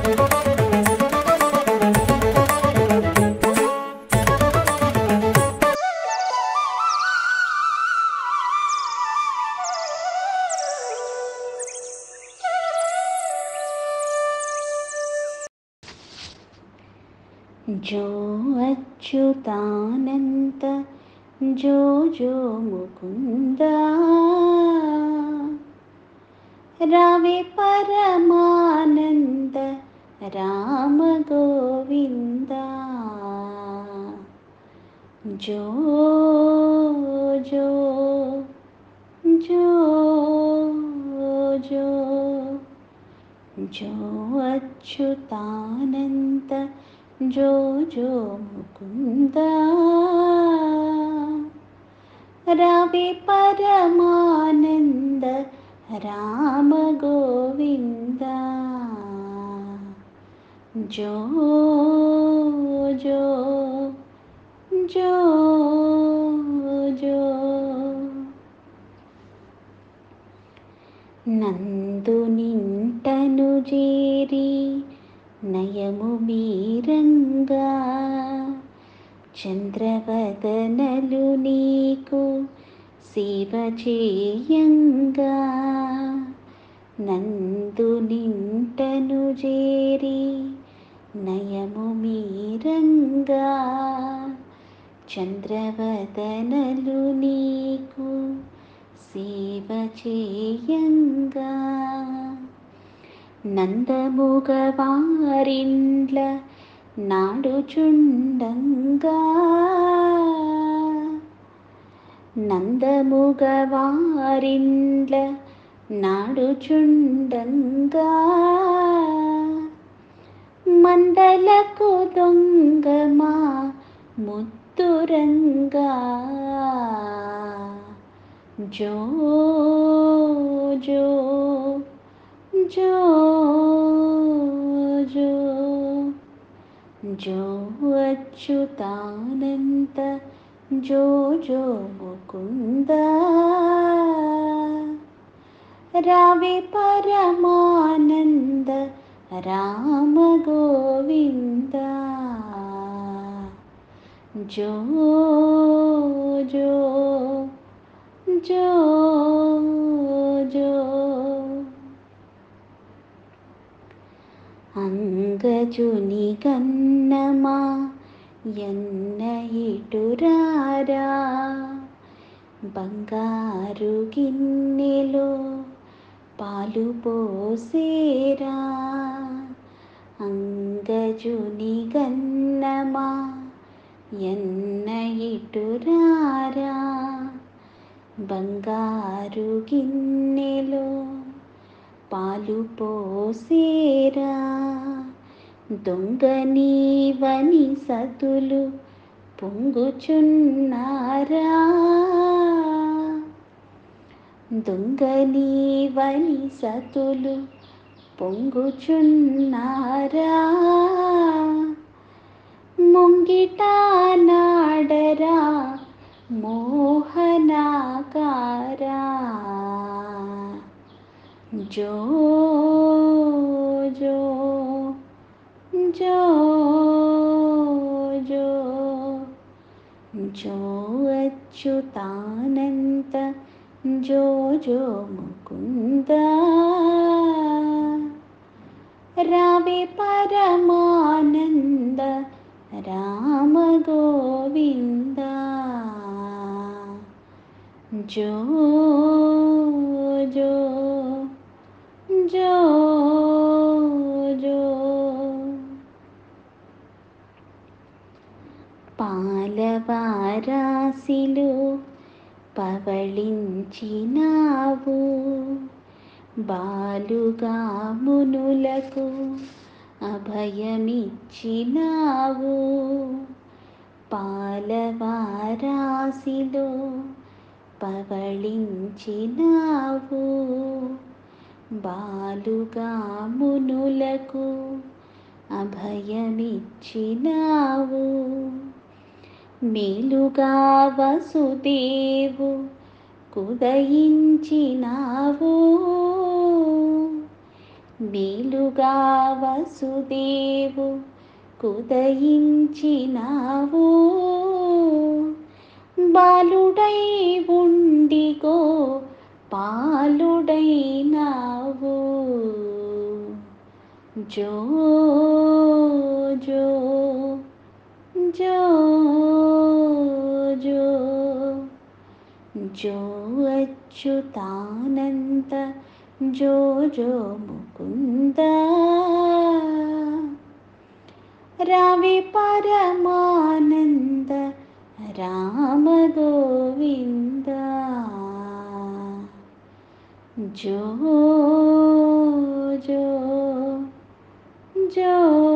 जो अच्युतानन्त जो जो मुकुन्द रावे परमानन्द राम गोविन्द जो जो जो जो जो अच्युतानन्त जो जो मुकुन्द रावे परमानन्द राम गोविन्द जो जो जो जो నందు నింటను చేరి నయము మీరంగా చంద్రవదనలు నీకు సేవ చేయంగా నందు నింటను చేరి నయము మీరంగా చంద్రవదనలు నీకు సేవ చేయంగా నందముగవారిండ్ల నాడుచుండంగా నందముగవారిండ్ల నాడుచుండంగా మందలకు దొంగమా ముత్తురంగా जो जो जो जो जो अच्युतानन्त जो जो मुकुन्द रावे परमानन्द राम गोविन्द जो जो जो जो అంగజుని కన్నమా ఎన్న ఇటురారా బంగారు గిన్నెలో పాలు పోసేరా అంగజుని గన్నమా ఎన్న ఇటురారా బంగారు గిన్నెలో పాలు పోసేరా దొంగ నీవని సతులు పొంగుచున్నారా దొంగ నీవని సతులు పొంగుచున్నారా ముంగిట నాడరా మోహనాకారా जो जो जो जो जो अच्युतानन्त जो जो मुकुन्द रावे परमानन्द राम गोविन्द जो जो जो जो పాలవారాసిలు పవళించినావు బాలుగా మునులకు అభయమిచ్చినావు పాలవారాసిలో పవళించినావు బాలుగా మునులకు అభయమిచ్చినావు మేలుగా వసుదేవు కుదయించినావు మేలుగా వసుదేవు కుదయించినావు బాలుడై ఉండిగో పాలుడైనావు జో జో జో జో జో అచ్యుతానంద జో జో ముకుంద రవి పరమానంద రామ గోవింద జో జో జో